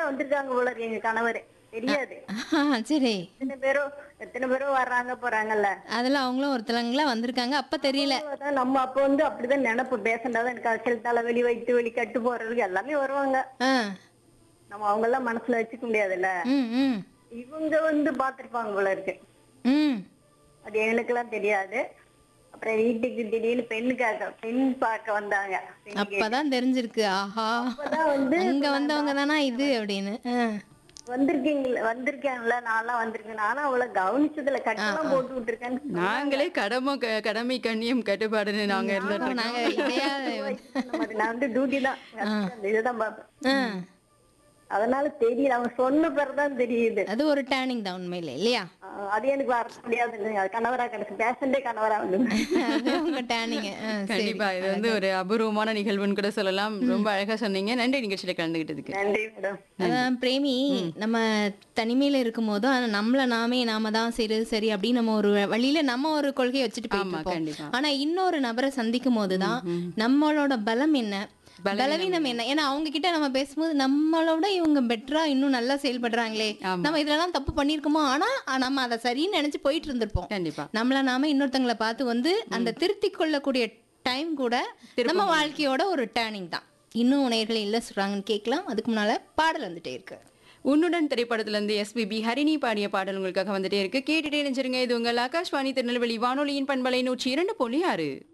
தான் வந்திருக்காங்க போல இருக்கு எங்க கணவர் தெரியாது ஆஹா, சரி எத்தனை பேரும் எத்தனை பேரும் வர்றாங்க போறாங்கல்ல அதெல்லாம் அவங்களும் ஒருத்தலங்களா வந்திருக்காங்க அப்ப தெரியல அதான் நம்ம அப்ப வந்து அப்படிதான் நினைப்பு பேசண்டாதான் எனக்கு அரசியல் தலைவலி வயிற்று வலி கட்டு போறதுக்கு எல்லாமே வருவாங்க ஆ நம்ம அவங்க எல்லாம் மனசுல வச்சுக்க முடியாதுல்ல ம் ம் இவங்க வந்து பாத்திருப்பாங்க போல இருக்கு ம் அது எங்களுக்கெல்லாம் தெரியாது அப்புறம் வீட்டுக்கு திடீர்னு பெண்ணுக்காக பெண் பார்க்க வந்தாங்க பெண் அப்பதான் தெரிஞ்சிருக்கு ஆஹா அப்பதான் வந்து அங்க வந்தவங்க தானா இது அப்படின்னு ஆ. வந்திருக்கீங்களா வந்திருக்காங்கல்ல நான்லாம் வந்திருக்கேன் நானும் அவளை கவனிச்சதுல கட்டெல்லாம் போட்டு விட்டுருக்கேன்னு நாங்களே கடமை க- கடமை கண்ணியம் கட்டுப்பாடுன்னு நாங்க இருந்துட்டு இருக்கோம். நாங்க இதையா சொன்ன மாதிரி நான் வந்து டியூட்டி தான் அந்த இதுதான் பார்ப்பேன் ஆ. அதனால தெரியல அவங்க சொன்ன பிறகுதான் தெரியுது அது ஒரு டேர்னிங் தான் உண்மையில இல்லையா ஆஹ் அது எனக்கு வர முடியாது அது கணவரா கிடைச்சு பேஷண்டே கணவரா வந்து அது உங்க டேர்னிங் கண்டிப்பா இது வந்து ஒரு அபூர்வமான நிகழ்வுன்னு கூட சொல்லலாம் ரொம்ப அழகா சொன்னீங்க நன்றி நிகழ்ச்சியில கலந்துகிட்டதுக்கு நன்றி மேடம் அதான் பிரேமி நம்ம தனிமையில இருக்கும் போதும் ஆனா நம்மள நாமே நாம தான் சரி சரி அப்படின்னு நம்ம ஒரு வழியில நம்ம ஒரு கொள்கையை வச்சுட்டு போயிட்டு ஆமா இருப்போம் கண்டிப்பா ஆனா இன்னொரு நபரை சந்திக்கும் போதுதான் நம்மளோட பலம் என்ன பலவீனம் என்ன ஏன்னா அவங்க கிட்ட நம்ம பேசும்போது நம்மளோட இவங்க பெட்டரா இன்னும் நல்லா செயல்படுறாங்களே ஆமா. நம்ம இதெல்லாம் தப்பு பண்ணிருக்கோமோ ஆனா அஹ், நம்ம அதை சரின்னு நினைச்சு போயிட்டு இருந்திருப்போம் கண்டிப்பா நம்மள நாம இன்னொருத்தங்களை பார்த்து வந்து அந்த திருத்தி கொள்ளக்கூடிய டைம் கூட நம்ம வாழ்க்கையோட ஒரு டேர்னிங் தான் இன்னும் நேர்கள் இல்ல சொல்றாங்கன்னு கேட்கலாம் அதுக்கு முன்னால பாடல் வந்துட்டே இருக்கு உன்னுடன் திரைப்படத்துல இருந்து எஸ்பிபி ஹரிணி பாடிய பாடல் உங்களுக்காக வந்துட்டே இருக்கு கேட்டுட்டே நினைச்சிருங்க இது உங்கள் ஆகாஷ்வாணி திருநெல்வேலி வானொலியின் பண்பலை நூற்றி இரண்டு புள்ளி ஆறு